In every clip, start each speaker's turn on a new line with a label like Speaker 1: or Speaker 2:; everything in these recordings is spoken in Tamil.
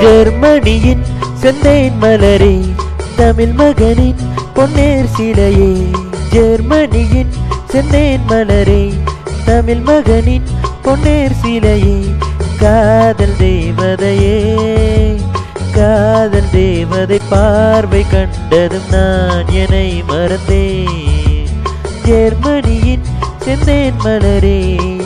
Speaker 1: ஜெர்மனியின் செந்தேன் மலரே தமிழ் மகனின் பொன்னேர் சிலையே ஜெர்மனியின் செந்தேன் மலரே தமிழ் மகனின் பொன்னேர் சிலையே காதல் தேவதையே காதல் தேவதை பார்வை கண்டதும் நான் என்னை மறந்தேன் ஜெர்மனியின் செந்தேன் மலரே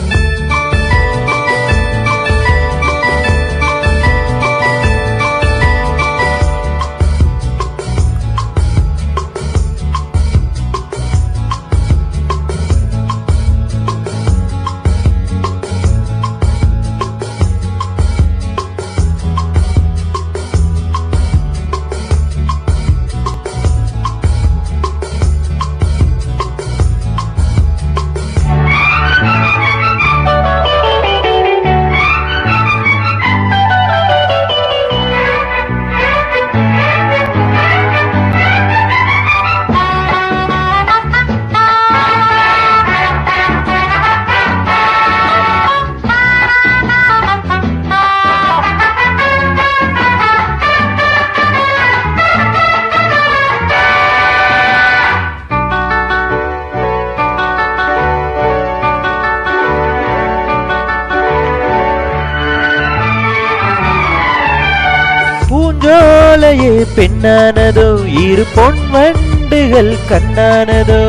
Speaker 1: பூஞ்சோலையே பெண்ணானதோ இரு பொன் வண்டுகள் கண்ணானதோ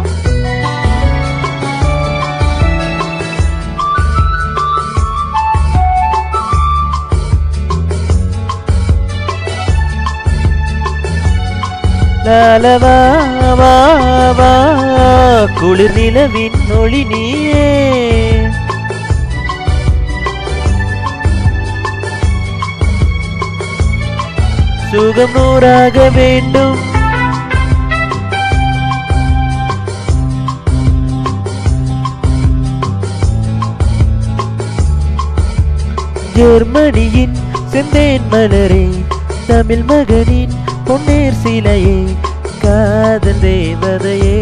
Speaker 1: லாலவா வா வா குளிர் நிலவின் ஒளி நீயே சுகம் நூறாக வேண்டும் ஜெர்மனியின் செந்தேன் மலரே தமிழ் மகனின் பொன்னேர் சிலையே காதல் தேவதையே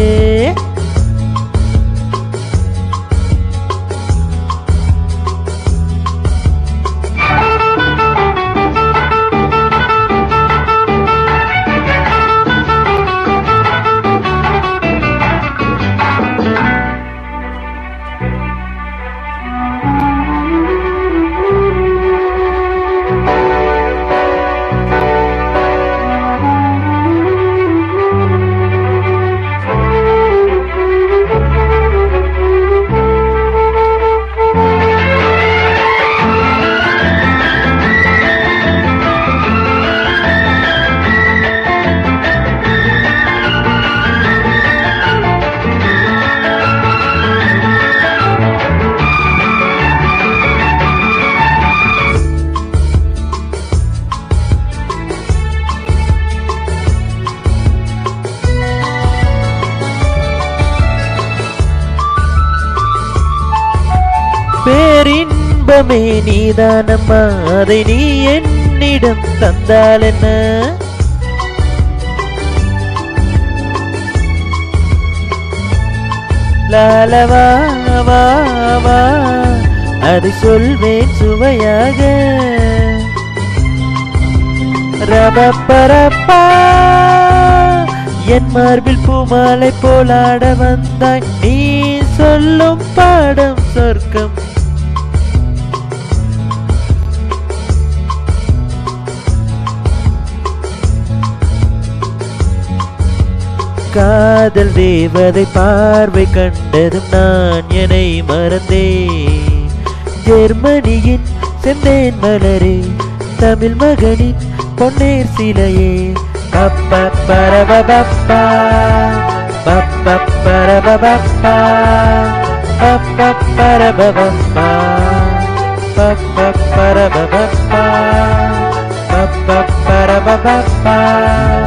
Speaker 1: பேரின்பமே நீதானம்மா அதை நீ என்னிடம் தந்தால் என்ன லாலவா வா வா அது சொல்வேன் சுவையாக ரபப்பரப்பா என் மார்பில் பூமாலை போலாட வந்தாய் நீ சொல்லும் பாடம் சொர்க்கம் காதல் தேவதை பார்வை கண்டதும் நான் என்னை மறந்தேன் ஜெர்மனியின் செந்தேன் மலரே தமிழ் மகனின் பொன்னேர் சிலையே பப்ப பரபப்பா பப்ப பரபப்பா பப்ப பரபப்பா பப்ப பரபப்பா பப்ப பரபப்பா